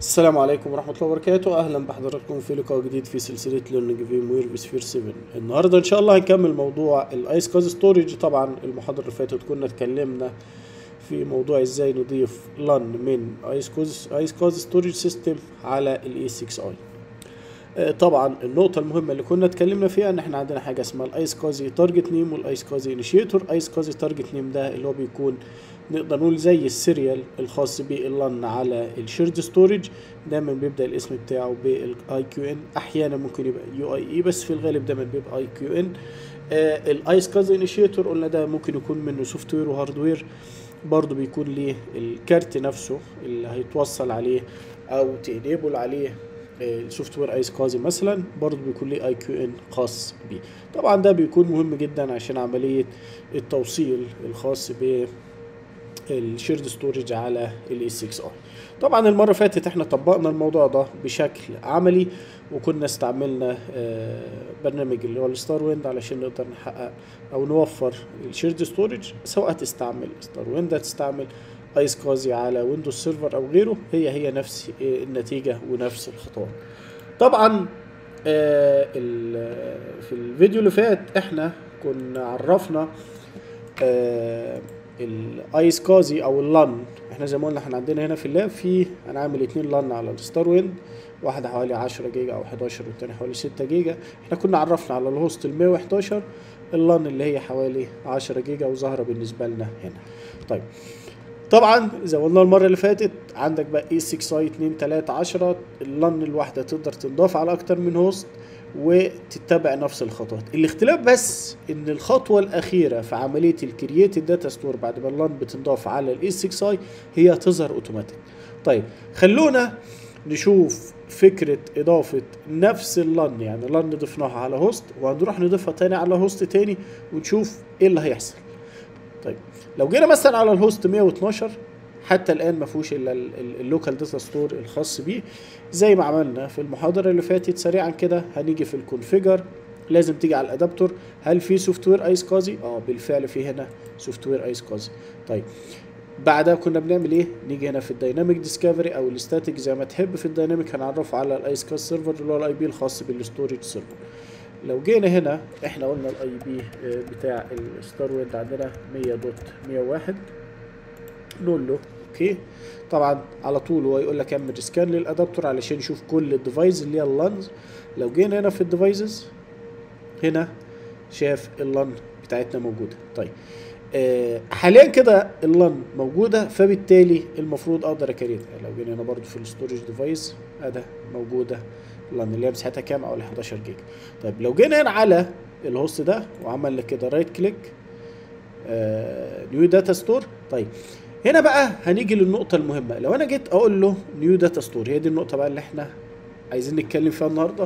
السلام عليكم ورحمة الله وبركاته أهلا بحضراتكم في لقاء جديد في سلسلة ليرنينج فيم وير بسفير 7 النهاردة إن شاء الله هنكمل موضوع الآيس كاز ستورج طبعا المحاضرة اللي فاتت كنا اتكلمنا في موضوع ازاي نضيف لان من ايس كاز ايس كاز ستورج سيستم على الاي 6 اي طبعا النقطة المهمة اللي كنا اتكلمنا فيها ان احنا عندنا حاجة اسمها الايس كازي تارجت نيم والايس كازي انيشيتور ايس كازي تارجت نيم ده اللي هو بيكون نقدر نقول زي السيريال الخاص باللان على الشيرد ستورج دايما بيبدا الاسم بتاعه بالاي كيو ان احيانا ممكن يبقى يو اي اي بس في الغالب دايما بيبقى اي كيو ان الايس كاز انيشيتور قلنا ده ممكن يكون منه سوفت وير وهاردوير برضه بيكون ليه الكارت نفسه اللي هيتوصل عليه او تينيبل عليه السوفت وير ايس كازي مثلا برضه بيكون ليه اي كيو ان خاص بيه طبعا ده بيكون مهم جدا عشان عمليه التوصيل الخاص ب الشيرد ستورج على الاي 6 اي طبعا المره اللي فاتت احنا طبقنا الموضوع ده بشكل عملي وكنا استعملنا برنامج اللي هو الستار ويند علشان نقدر نحقق او نوفر الشيرد ستورج سواء تستعمل ستار ويند تستعمل ايس كازي على ويندوز سيرفر او غيره هي هي نفس النتيجه ونفس الخطوات طبعا في الفيديو اللي فات احنا كنا عرفنا الايس كازي او اللان احنا زي ما قلنا احنا عندنا هنا في اللاب في انا عامل اتنين لان على الستار ويند واحده حوالي 10 جيجا او 11 والتاني حوالي 6 جيجا احنا كنا عرفنا على الهوست ال 111 اللان اللي هي حوالي 10 جيجا وظاهره بالنسبه لنا هنا طيب طبعا زي ما قلنا المره اللي فاتت عندك بقى اي 6 اي 2 3 10 اللان الواحده تقدر تنضاف على اكتر من هوست وتتبع نفس الخطوات الاختلاف بس ان الخطوه الاخيره في عمليه الكرييت الداتا ستور بعد ما اللان بتنضاف على الاي 6 اي هي تظهر اوتوماتيك طيب خلونا نشوف فكرة إضافة نفس اللان يعني لان ضفناها على هوست وهنروح نضيفها تاني على هوست تاني ونشوف إيه اللي هيحصل. طيب لو جينا مثلا على الهوست 112 حتى الان ما فيهوش الا اللوكال داتا ستور الخاص بيه زي ما عملنا في المحاضره اللي فاتت سريعا كده هنيجي في الكونفيجر لازم تيجي على الادابتور هل في سوفت وير ايس كازي اه بالفعل في هنا سوفت وير ايس كازي طيب بعدها كنا بنعمل ايه نيجي هنا في الدايناميك ديسكفري او الستاتيك زي ما تحب في الدايناميك هنعرفه على الايس كاز سيرفر اللي هو الاي بي الخاص بالستورج سيرفر لو جينا هنا احنا قلنا الاي بي بتاع الستار ويند عندنا 100.101 نقول له اوكي طبعا على طول هو يقول لك اعمل سكان للادابتور علشان يشوف كل الديفايس اللي هي اللانز لو جينا هنا في الديفايسز هنا شاف اللان بتاعتنا موجوده طيب آه حاليا كده اللان موجوده فبالتالي المفروض اقدر اكريتها لو جينا هنا برضو في الستورج ديفايس ادي موجوده اللان اللي هي مساحتها كام او 11 جيجا طيب لو جينا هنا على الهوست ده وعملنا كده رايت كليك نيو داتا ستور طيب هنا بقى هنيجي للنقطة المهمة لو أنا جيت أقول له نيو داتا ستور هي دي النقطة بقى اللي إحنا عايزين نتكلم فيها النهاردة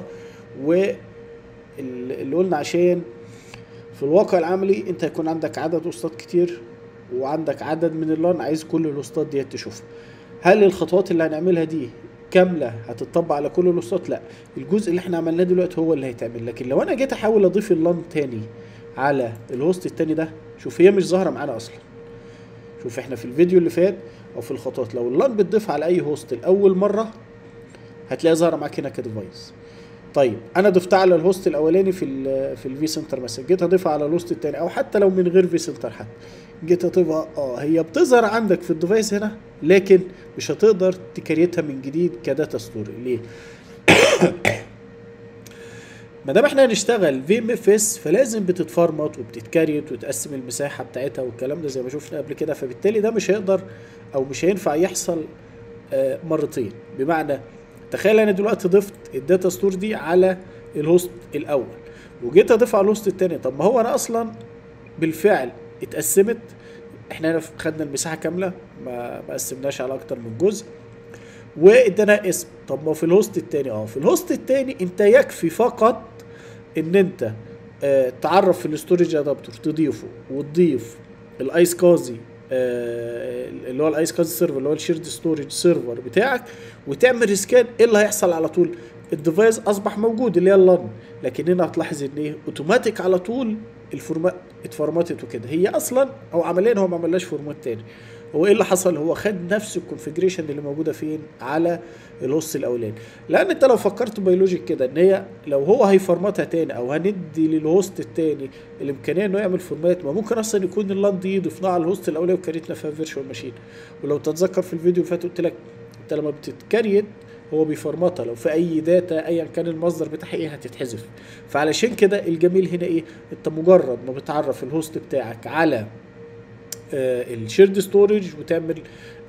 واللي قلنا عشان في الواقع العملي أنت يكون عندك عدد وسطات كتير وعندك عدد من اللان عايز كل الوسطات ديت تشوفها هل الخطوات اللي هنعملها دي كاملة هتطبق على كل الوسطات لا الجزء اللي احنا عملناه دلوقتي هو اللي هيتعمل لكن لو انا جيت احاول اضيف اللان تاني على الهوست التاني ده شوف هي مش ظاهرة معانا اصلا شوف احنا في الفيديو اللي فات او في الخطوات لو اللان بتضيف على اي هوست لاول مره هتلاقيها ظاهره معاك هنا كديفايس طيب انا ضفتها على الهوست الاولاني في ال في الفي سنتر مثلا جيت اضيفها على الهوست الثاني او حتى لو من غير في سنتر حتى جيت اضيفها اه هي بتظهر عندك في الديفايس هنا لكن مش هتقدر تكريتها من جديد كداتا ستور ليه ما دام احنا هنشتغل في ام اف اس فلازم بتتفرمط وبتتكريت وتقسم المساحه بتاعتها والكلام ده زي ما شفنا قبل كده فبالتالي ده مش هيقدر او مش هينفع يحصل مرتين بمعنى تخيل انا دلوقتي ضفت الداتا ستور دي على الهوست الاول وجيت اضيفها على الهوست الثاني طب ما هو انا اصلا بالفعل اتقسمت احنا هنا خدنا المساحه كامله ما ما قسمناش على اكتر من جزء وادانا اسم طب ما في الهوست التاني اه في الهوست التاني انت يكفي فقط ان انت اه تعرف في الاستورج ادابتور تضيفه وتضيف الايس كازي اه اللي هو الايس كازي سيرفر اللي هو الشيرد ستورج سيرفر بتاعك وتعمل سكان ايه اللي هيحصل على طول الديفايس اصبح موجود اللي هي اللان لكن هنا هتلاحظ ان ايه اوتوماتيك على طول الفورمات اتفورماتت وكده هي اصلا او عمليا هو ما عملهاش فورمات تاني هو ايه اللي حصل هو خد نفس الكونفجريشن اللي موجوده فين على الهوست الاولاني لان انت لو فكرت بيولوجيك كده ان هي لو هو هيفرمتها تاني او هندي للهوست التاني الامكانيه انه يعمل فورمات ما ممكن اصلا يكون اللاند دي ضفناها على الهوست الاولاني وكريتنا فيها فيرتشوال ماشين ولو تتذكر في الفيديو اللي فات قلت لك انت لما بتتكريت هو بيفرمطها لو في اي داتا ايا كان المصدر بتاعها ايه هتتحذف فعلشان كده الجميل هنا ايه انت مجرد ما بتعرف الهوست بتاعك على آه الشيرد ستورج وتعمل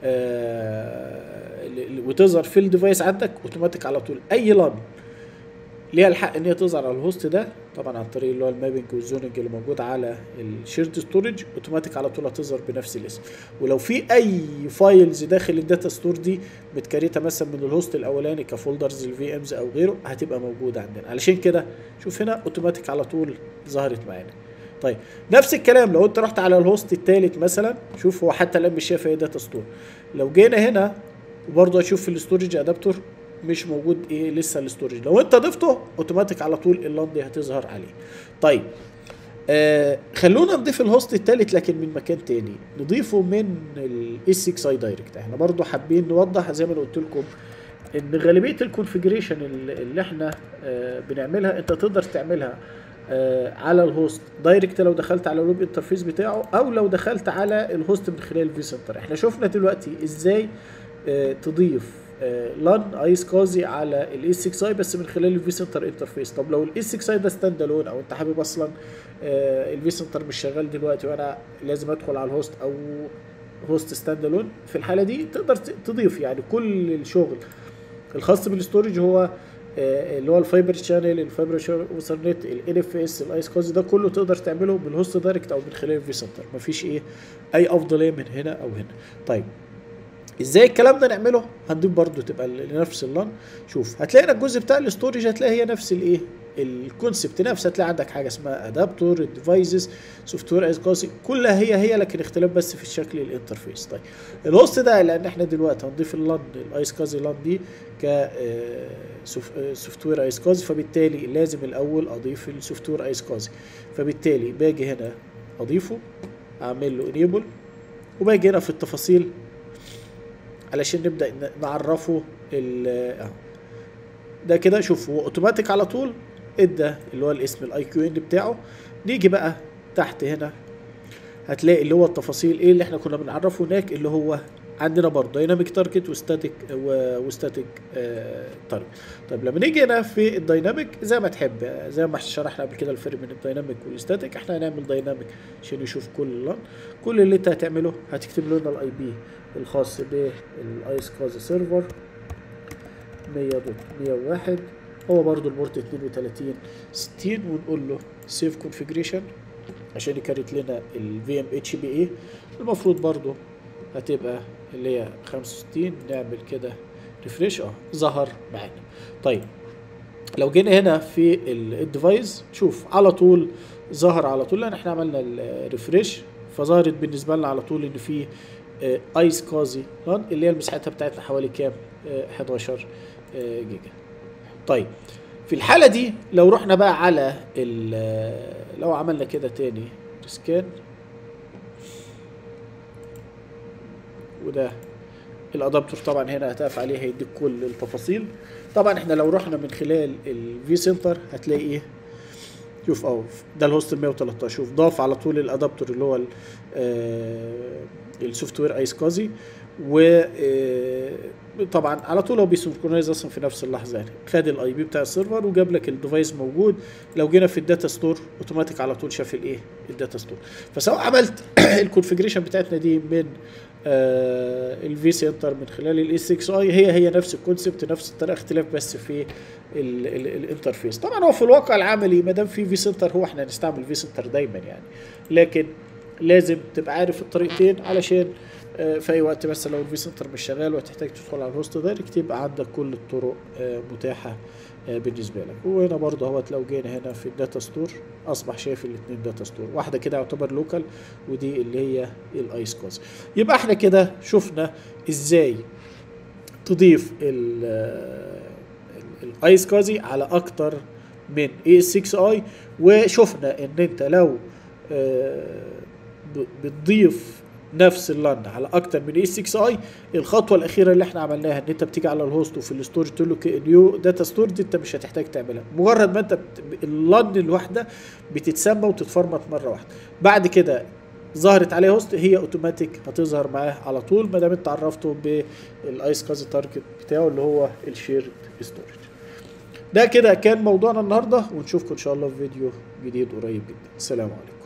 آه وتظهر في الديفايس عندك اوتوماتيك على طول اي لان ليها الحق ان هي تظهر على الهوست ده طبعا عن طريق اللي هو المابنج والزوننج اللي موجود على الشيرد ستورج اوتوماتيك على طول هتظهر بنفس الاسم ولو في اي فايلز داخل الداتا ستور دي متكريته مثلا من الهوست الاولاني كفولدرز الفي امز او غيره هتبقى موجوده عندنا علشان كده شوف هنا اوتوماتيك على طول ظهرت معانا طيب نفس الكلام لو انت رحت على الهوست الثالث مثلا شوف هو حتى الان مش شايف ايه داتا ستور لو جينا هنا وبرضه هشوف في الاستورج ادابتور مش موجود ايه لسه الاستورج لو انت ضفته اوتوماتيك على طول اللان دي هتظهر عليه طيب آه خلونا نضيف الهوست الثالث لكن من مكان تاني نضيفه من الاس 6 اي دايركت احنا برضو حابين نوضح زي ما انا قلت لكم ان غالبيه الكونفجريشن اللي احنا آه بنعملها انت تقدر تعملها آه على الهوست دايركت لو دخلت على الويب انترفيس بتاعه او لو دخلت على الهوست من خلال الفي سنتر احنا شفنا دلوقتي ازاي آه تضيف لان ايس كازي على الاس 6 اي بس من خلال الفي سنتر انترفيس طب لو الاس 6 اي ده ستاند الون او انت حابب اصلا الفي سنتر مش شغال دلوقتي وانا لازم ادخل على الهوست او هوست ستاند الون في الحاله دي تقدر تضيف يعني كل الشغل الخاص بالاستورج هو اللي هو الفايبر شانل الفايبر وصلنت الان اف اس الايس كازي ده كله تقدر تعمله بالهوست دايركت او من خلال الفي سنتر مفيش ايه اي افضليه من هنا او هنا طيب ازاي الكلام ده نعمله هنضيف برضو تبقى لنفس اللان شوف هتلاقي هنا الجزء بتاع الاستورج هتلاقي هي نفس الايه الكونسبت نفس هتلاقي عندك حاجه اسمها ادابتور ديفايسز سوفت وير از كاسي كلها هي هي لكن اختلاف بس في الشكل الانترفيس طيب الهوست ده لان احنا دلوقتي هنضيف اللان الايس كازي لان دي ك سوفت وير ايس كازي فبالتالي لازم الاول اضيف السوفت وير ايس كازي فبالتالي باجي هنا اضيفه اعمل له انيبل وباجي هنا في التفاصيل علشان نبدا نعرفه ال ده كده شوف هو اوتوماتيك على طول ادى اللي هو الاسم الاي كيو ان بتاعه نيجي بقى تحت هنا هتلاقي اللي هو التفاصيل ايه اللي احنا كنا بنعرفه هناك اللي هو عندنا برضه دايناميك تارجت وستاتيك وستاتيك تارجت طيب لما نيجي هنا في الدايناميك زي ما تحب زي ما شرحنا قبل كده الفرق بين الدايناميك والستاتيك احنا هنعمل دايناميك عشان نشوف كل اللان كل اللي انت هتعمله هتكتب لنا الاي بي الخاص بالايس كاز سيرفر 100.101 هو برضو البورت 32 60 ونقول له سيف كونفيجريشن عشان يكريت لنا الفي ام اتش بي اي المفروض برضو هتبقى اللي هي 65 نعمل كده ريفريش اه ظهر معانا طيب لو جينا هنا في الديفايس شوف على طول ظهر على طول لان احنا عملنا الريفريش فظهرت بالنسبه لنا على طول ان في ايس كازي اللي هي المساحتها بتاعتنا حوالي كام 11 جيجا طيب في الحالة دي لو رحنا بقى على لو عملنا كده تاني سكان وده الادابتور طبعا هنا هتقف عليه هيديك كل التفاصيل طبعا احنا لو رحنا من خلال الفي سنتر هتلاقي ايه شوف اهو ده الهوست 113 شوف ضاف على طول الادابتور اللي هو السوفت وير ايس كازي و طبعا على طول هو بيسنكرونايز اصلا في نفس اللحظه يعني خد الاي بي بتاع السيرفر وجاب لك الديفايس موجود لو جينا في الداتا ستور اوتوماتيك على طول شاف الايه الداتا ستور فسواء عملت الكونفجريشن بتاعتنا دي من آه الفي سنتر من خلال الاي 6 اي هي هي نفس الكونسبت نفس الطريقه اختلاف بس في الانترفيس طبعا هو في الواقع العملي ما دام في في سنتر هو احنا هنستعمل في سنتر دايما يعني لكن لازم تبقى عارف الطريقتين علشان في اي وقت بس لو الفي سنتر مش شغال وتحتاج تدخل على الهوست دايركت يبقى عندك كل الطرق متاحه بالنسبه لك وهنا برضه اهوت لو جينا هنا في الداتا ستور اصبح شايف الاثنين داتا ستور واحده كده يعتبر لوكال ودي اللي هي الايس كوز يبقى احنا كده شفنا ازاي تضيف الايس كازي على اكتر من اي 6 اي وشفنا ان انت لو بتضيف نفس اللان على اكتر من اي 6 اي الخطوه الاخيره اللي احنا عملناها ان انت بتيجي على الهوست وفي الستورج تقول له نيو داتا ستور دي انت مش هتحتاج تعملها مجرد ما انت بت... اللان الواحده بتتسمى وتتفرمت مره واحده بعد كده ظهرت عليه هوست هي اوتوماتيك هتظهر معاه على طول ما دام انت عرفته بالايس كازي تارجت بتاعه اللي هو الشيرد ستورج ده كده كان موضوعنا النهارده ونشوفكم ان شاء الله في فيديو جديد قريب جدا السلام عليكم